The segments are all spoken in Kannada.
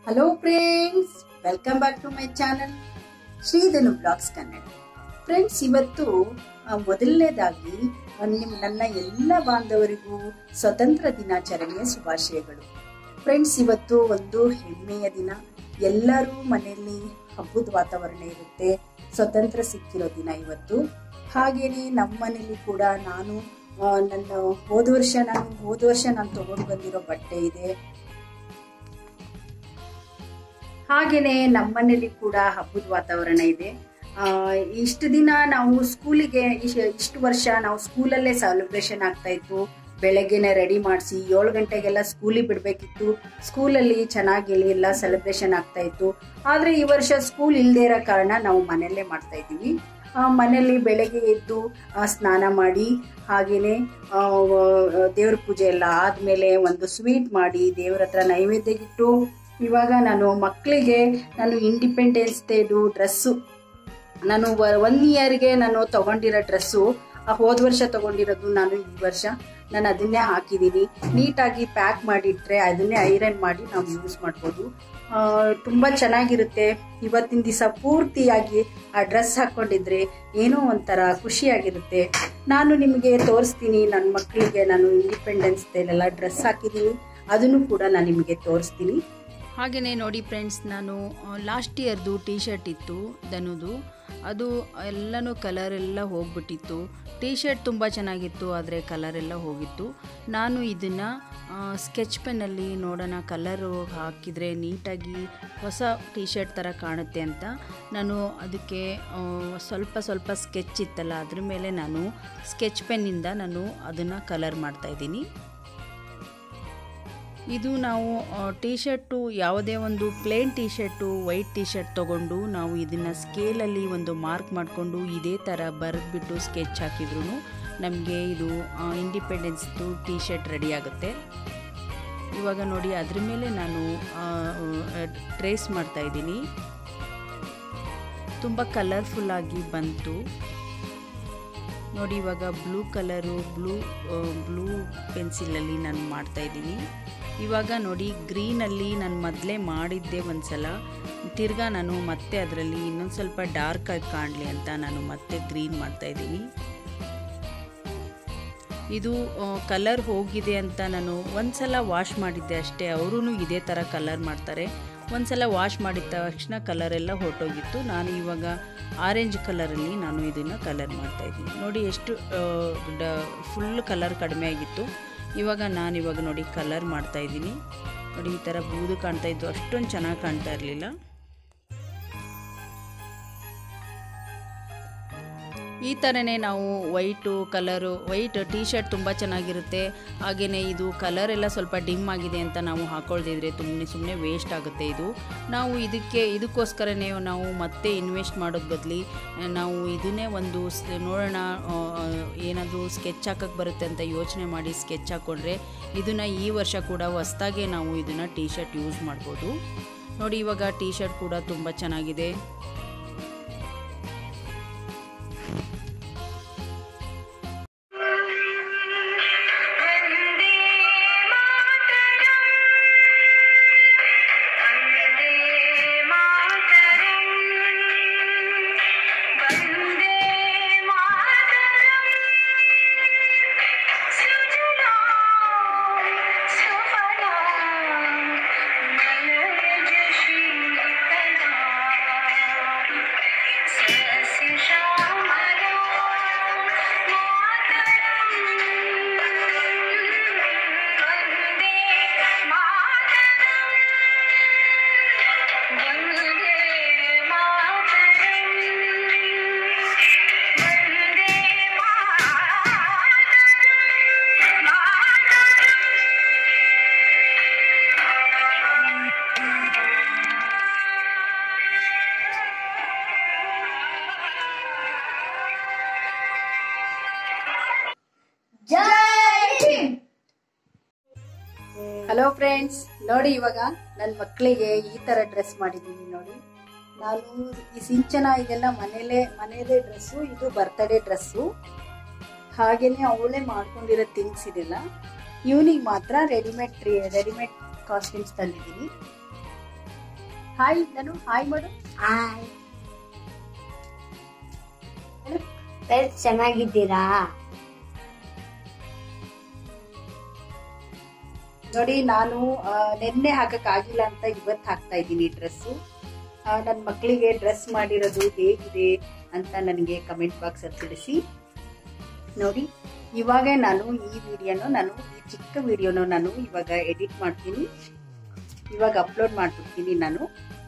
Hello friends welcome back to my channel Shridhanu blogs Kannada friends ಇವತ್ತು ಆ, ಮೊದಲನೇದಾಗಿ ಆ, ನಿಮ್ ನನ್ನ ಎಲ್ಲ ಬಾಂಧವರಿಗೂ ಸ್ವತಂತ್ರ ದಿನಾಚರಣೆಯ ಶುಭಾಶಯಗಳು ಫ್ರೆಂಡ್ಸ್ ಇವತ್ತು ಒಂದು ಹೆಮ್ಮೆಯ ದಿನ ಎಲ್ಲರೂ ಮನೆಯಲ್ಲಿ ಹಬ್ಬದ ವಾತಾವರಣ ಇರುತ್ತೆ ಸ್ವತಂತ್ರ ಸಿಕ್ಕಿರೋ ದಿನ ಇವತ್ತು ಹಾಗೇನೆ ನಮ್ಮ ಮನೇಲಿ ಕೂಡ ನಾನು ಆ, ನನ್ನ ಹೋದ ವರ್ಷ ನಾನು ಹೋದ ವರ್ಷ ನಾನು ತಗೊಂಡು ಬಂದಿರೋ ಬಟ್ಟೆ ಇದೆ ಹಾಗೇನೆ ನಮ್ಮನೇಲಿ ಕೂಡ ಹಬ್ಬದ ವಾತಾವರಣ ಇದೆ ಆ, ಇಷ್ಟು ದಿನ ನಾವು ಸ್ಕೂಲಿಗೆ ಇಶ್- ಇಷ್ಟು ವರ್ಷ ನಾವು ಸ್ಕೂಲಲ್ಲೇ ಸೆಲೆಬ್ರೇಷನ್ ಆಗ್ತಾ ಇತ್ತು ಬೆಳಗ್ಗೆನೆ ರೆಡಿ ಮಾಡಿಸಿ ಏಳು ಗಂಟೆಗೆಲ್ಲ ಸ್ಕೂಲಿಗೆ ಬಿಡಬೇಕಿತ್ತು ಸ್ಕೂಲಲ್ಲಿ ಚೆನ್ನಾಗಿ ಎಲ್ಲ ಸೆಲೆಬ್ರೇಷನ್ ಆಗ್ತಾ ಇತ್ತು ಆದರೆ ಈ ವರ್ಷ ಸ್ಕೂಲ್ ಇಲ್ಲದೆ ಇರೋ ಕಾರಣ ನಾವು ಮನೆಯಲ್ಲೇ ಮಾಡ್ತಾ ಇದ್ದೀವಿ ಆ, ಮನೆಯಲ್ಲಿ ಬೆಳಗ್ಗೆ ಎದ್ದು ಆ, ಸ್ನಾನ ಮಾಡಿ ಹಾಗೇನೆ ಆ, ವ- ದೇವ್ರ ಪೂಜೆ ಎಲ್ಲ ಆದಮೇಲೆ ಒಂದು ಸ್ವೀಟ್ ಮಾಡಿ ದೇವ್ರ ಹತ್ರ ನೈವೇದ್ಯಕ್ಕಿಟ್ಟು ಇವಾಗ ನಾನು ಮಕ್ಕಳಿಗೆ ನಾನು ಇಂಡಿಪೆಂಡೆನ್ಸ್ ಡೇದು ಡ್ರೆಸ್ಸು ನಾನು ಒನ್ ಇಯರ್ಗೆ ನಾನು ತಗೊಂಡಿರೋ ಡ್ರೆಸ್ಸು ಹೋದ ವರ್ಷ ತಗೊಂಡಿರೋದು ನಾನು ಈ ವರ್ಷ ನಾನು ಅದನ್ನೇ ಹಾಕಿದ್ದೀನಿ ನೀಟಾಗಿ ಪ್ಯಾಕ್ ಮಾಡಿಟ್ರೆ ಅದನ್ನೇ ಐರನ್ ಮಾಡಿ ನಾವು ಯೂಸ್ ಮಾಡ್ಬೋದು ಆ, ತುಂಬ ಚೆನ್ನಾಗಿರುತ್ತೆ ಇವತ್ತಿನ ದಿವಸ ಪೂರ್ತಿಯಾಗಿ ಆ ಡ್ರೆಸ್ ಹಾಕ್ಕೊಂಡಿದ್ರೆ ಏನೋ ಒಂಥರ ಖುಷಿಯಾಗಿರುತ್ತೆ ನಾನು ನಿಮಗೆ ತೋರಿಸ್ತೀನಿ ನನ್ನ ಮಕ್ಕಳಿಗೆ ನಾನು ಇಂಡಿಪೆಂಡೆನ್ಸ್ ಡೇಲೆಲ್ಲ ಡ್ರೆಸ್ ಹಾಕಿದ್ದೀನಿ ಅದನ್ನು ಕೂಡ ನಾನು ನಿಮಗೆ ತೋರಿಸ್ತೀನಿ ಹಾಗೆಯೇ ನೋಡಿ ಫ್ರೆಂಡ್ಸ್ ನಾನು ಲಾಸ್ಟ್ ಇಯರ್ದು ಟೀ ಶರ್ಟ್ ಇತ್ತು ದನುದು ಅದು ಎಲ್ಲನೂ ಕಲರ್ ಎಲ್ಲ ಹೋಗ್ಬಿಟ್ಟಿತ್ತು ಟೀ ಶರ್ಟ್ ತುಂಬ ಚೆನ್ನಾಗಿತ್ತು ಆದರೆ ಕಲರ್ ಎಲ್ಲ ಹೋಗಿತ್ತು ನಾನು ಇದನ್ನು ಸ್ಕೆಚ್ ಪೆನ್ನಲ್ಲಿ ನೋಡೋಣ ಕಲರು ಹಾಕಿದರೆ ನೀಟಾಗಿ ಹೊಸ ಟೀ ಶರ್ಟ್ ಥರ ಕಾಣುತ್ತೆ ಅಂತ ನಾನು ಅದಕ್ಕೆ ಆ, ಸ್ವಲ್ಪ ಸ್ವಲ್ಪ ಸ್ಕೆಚ್ ಇತ್ತಲ್ಲ ಅದ್ರ ಮೇಲೆ ನಾನು ಸ್ಕೆಚ್ ಪೆನ್ನಿಂದ ನಾನು ಅದನ್ನು ಕಲರ್ ಮಾಡ್ತಾಯಿದ್ದೀನಿ ಇದು ನಾವು ಟೀ ಶರ್ಟು ಯಾವುದೇ ಒಂದು plain T shirt white T shirt ತೊಗೊಂಡು ನಾವು ಇದನ್ನು ಸ್ಕೇಲಲ್ಲಿ ಒಂದು ಮಾರ್ಕ್ ಮಾಡಿಕೊಂಡು ಇದೇ ಥರ ಬರೆದ್ಬಿಟ್ಟು ಸ್ಕೆಚ್ ಹಾಕಿದ್ರು ನಮಗೆ ಇದು ಇಂಡಿಪೆಂಡೆನ್ಸ್ದು ಟೀ ಶರ್ಟ್ ರೆಡಿ ಆಗುತ್ತೆ ಇವಾಗ ನೋಡಿ ಅದ್ರ ಮೇಲೆ ನಾನು ಟ್ರೇಸ್ ಮಾಡ್ತಾಯಿದ್ದೀನಿ ತುಂಬ ಕಲರ್ಫುಲ್ಲಾಗಿ ಬಂತು ನೋಡಿ ಇವಾಗ ಬ್ಲೂ ಕಲರು ಬ್ಲೂ ಬ್ಲೂ ಪೆನ್ಸಿಲಲ್ಲಿ ನಾನು ಮಾಡ್ತಾಯಿದ್ದೀನಿ ಇವಾಗ ನೋಡಿ ಗ್ರೀನಲ್ಲಿ ನಾನು ಮೊದಲೇ ಮಾಡಿದ್ದೆ ಒಂದು ಸಲ ತಿರ್ಗಾ ನಾನು ಮತ್ತೆ ಅದರಲ್ಲಿ ಇನ್ನೊಂದು ಸ್ವಲ್ಪ ಡಾರ್ಕ್ ಆಗಿ ಕಾಣಲಿ ಅಂತ ನಾನು ಮತ್ತೆ ಗ್ರೀನ್ ಮಾಡ್ತಾಯಿದ್ದೀನಿ ಇದು ಕಲರ್ ಹೋಗಿದೆ ಅಂತ ನಾನು ಒಂದು ಸಲ ವಾಶ್ ಮಾಡಿದ್ದೆ ಅಷ್ಟೇ ಅವರೂ ಇದೇ ಥರ ಕಲರ್ ಮಾಡ್ತಾರೆ ಒಂದು ಸಲ ವಾಶ್ ಮಾಡಿದ ತಕ್ಷಣ ಕಲರ್ ಎಲ್ಲ ಹೊರಟೋಗಿತ್ತು ನಾನು ಇವಾಗ ಆರೆಂಜ್ ಕಲರಲ್ಲಿ ನಾನು ಇದನ್ನು ಕಲರ್ ಮಾಡ್ತಾಯಿದ್ದೀನಿ ನೋಡಿ ಎಷ್ಟು ಡ ಫುಲ್ ಕಲರ್ ಕಡಿಮೆ ಆಗಿತ್ತು ಇವಾಗ ನಾನು ಇವಾಗ ನೋಡಿ ಕಲರ್ ಮಾಡ್ತಾಯಿದ್ದೀನಿ ನೋಡಿ ಈ ಥರ ಬೂದು ಕಾಣ್ತಾ ಇತ್ತು ಅಷ್ಟೊಂದು ಚೆನ್ನಾಗಿ ಕಾಣ್ತಾ ಇರಲಿಲ್ಲ ಈ ಥರನೇ ನಾವು white colour white T shirt ತುಂಬ ಚೆನ್ನಾಗಿರುತ್ತೆ ಹಾಗೆಯೇ ಇದು ಕಲರ್ ಎಲ್ಲ ಸ್ವಲ್ಪ ಡಿಮ್ ಆಗಿದೆ ಅಂತ ನಾವು ಹಾಕೊಳ್ದಿದ್ರೆ ತುಂಬ ಸುಮ್ಮನೆ ವೇಸ್ಟ್ ಆಗುತ್ತೆ ಇದು ನಾವು ಇದಕ್ಕೆ ಇದಕ್ಕೋಸ್ಕರನೇ ನಾವು ಮತ್ತೆ ಇನ್ವೆಸ್ಟ್ ಮಾಡೋದು ಬದಲಿ ನಾವು ಇದನ್ನೇ ಒಂದು ಸ್- ನೋಡೋಣ ಏನಾದರೂ ಸ್ಕೆಚ್ ಹಾಕಕ್ಕೆ ಬರುತ್ತೆ ಅಂತ ಯೋಚನೆ ಮಾಡಿ ಸ್ಕೆಚ್ ಹಾಕ್ಕೊಂಡ್ರೆ ಇದನ್ನು ಈ ವರ್ಷ ಕೂಡ ಹೊಸ್ದಾಗೆ ನಾವು ಇದನ್ನು ಟೀ ಶರ್ಟ್ ಯೂಸ್ ಮಾಡ್ಬೋದು ನೋಡಿ ಇವಾಗ ಟೀ ಶರ್ಟ್ ಕೂಡ ತುಂಬ ಚೆನ್ನಾಗಿದೆ वन्दे मातरम् वन्दे मातरम् वन्दे मातरम् सुजलां सुफलां मलयज शीतलां सस्य श्यामलां मातरम् वन्दे मातरम् वन्दे मातरम् वन्दे ಹಲೋ ಫ್ರೆಂಡ್ಸ್ ನೋಡಿ ಇವಾಗ ನನ್ನ ಮಕ್ಕಳಿಗೆ ಈ ತರ ಡ್ರೆಸ್ ಮಾಡಿದ್ದೀನಿ ನೋಡಿ ನಾನು ಈ ಸಿಂಚನ ಇದೆಲ್ಲ ಮನೇಲೆ ಮನೆಯದೇ ಡ್ರೆಸ್ಸು ಇದು ಬರ್ತಡೇ ಡ್ರೆಸ್ಸು ಹಾಗೇನೆ ಅವಳೇ ಮಾಡ್ಕೊಂಡಿರೋ ಥಿಂಗ್ಸ್ ಇದೆಲ್ಲ ಇವನಿಗೆ ಮಾತ್ರ ರೆಡಿಮೇಡ್ ರೆಡಿಮೇಡ್ ಕಾಸ್ಟ್ಯೂಮ್ಸ್ ತಂದಿದ್ದೀನಿ ಹಾಯ್ ನಾನು ಹಾಯ್ ಮಾಡು ಹಾಯ್ ಹೇಳು. ಫ್ರೆಂಡ್ಸ್ ಚೆನ್ನಾಗಿದ್ದೀರಾ ನೋಡಿ ನಾನು ಆ, ನೆನ್ನೆ ಹಾಕಕ್ಕಾಗಿಲ್ಲ ಅಂತ ಇವತ್ತು ಹಾಕ್ತಾ ಇದ್ದೀನಿ ಡ್ರೆಸ್ಸು ನನ್ನ ಮಕ್ಕಳಿಗೆ ಡ್ರೆಸ್ ಮಾಡಿರೋದು ಹೇಗಿದೆ ಅಂತ ನನಗೆ ಕಮೆಂಟ್ ಬಾಕ್ಸ್ ಅಲ್ಲಿ ತಿಳಿಸಿ ನೋಡಿ ಇವಾಗ ನಾನು ಈ ವಿಡಿಯೋನ ನಾನು ಈ ಚಿಕ್ಕ ವಿಡಿಯೋನ ನಾನು ಇವಾಗ ಎಡಿಟ್ ಮಾಡ್ತೀನಿ ಇವಾಗ ಅಪ್ಲೋಡ್ ಮಾಡ್ಬಿಡ್ತೀನಿ ನಾನು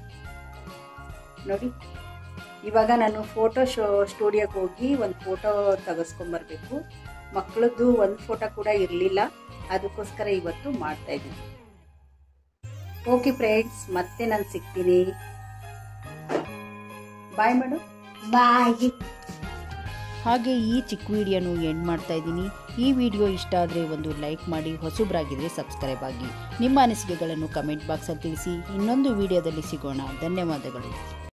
ನೋಡಿ ಇವಾಗ ನಾನು ಫೋಟೋ ಶೋ ಸ್ಟುಡಿಯೋಗೆ ಹೋಗಿ ಒಂದು ಫೋಟೋ ತೆಗೆಸ್ಕೊಂಬರ್ಬೇಕು ಮಕ್ಕಳದ್ದು ಒಂದು ಫೋಟೋ ಕೂಡ ಇರಲಿಲ್ಲ ಅದಕ್ಕೋಸ್ಕರ ಇವತ್ತು ಮಾಡ್ತಾ ಇದ್ದೀನಿ ಓಕೆ ಫ್ರೆಂಡ್ಸ್ ಮತ್ತೆ ನಾನು ಸಿಗ್ತೀನಿ ಬಾಯ್ ಮೇಡಮ್ ಬಾಯ್ ಹಾಗೆ ಈ ಚಿಕ್ಕ ವಿಡಿಯೋನು ಎಂಡ್ ಮಾಡ್ತಾ ಇದ್ದೀನಿ ಈ ವಿಡಿಯೋ ಇಷ್ಟ ಆದರೆ ಒಂದು ಲೈಕ್ ಮಾಡಿ ಹೊಸಬ್ರಾಗಿದ್ದರೆ ಸಬ್ಸ್ಕ್ರೈಬ್ ಆಗಿ ನಿಮ್ಮ ಅನಿಸಿಕೆಗಳನ್ನು ಕಮೆಂಟ್ ಬಾಕ್ಸಲ್ಲಿ ತಿಳಿಸಿ ಇನ್ನೊಂದು ವಿಡಿಯೋದಲ್ಲಿ ಸಿಗೋಣ ಧನ್ಯವಾದಗಳು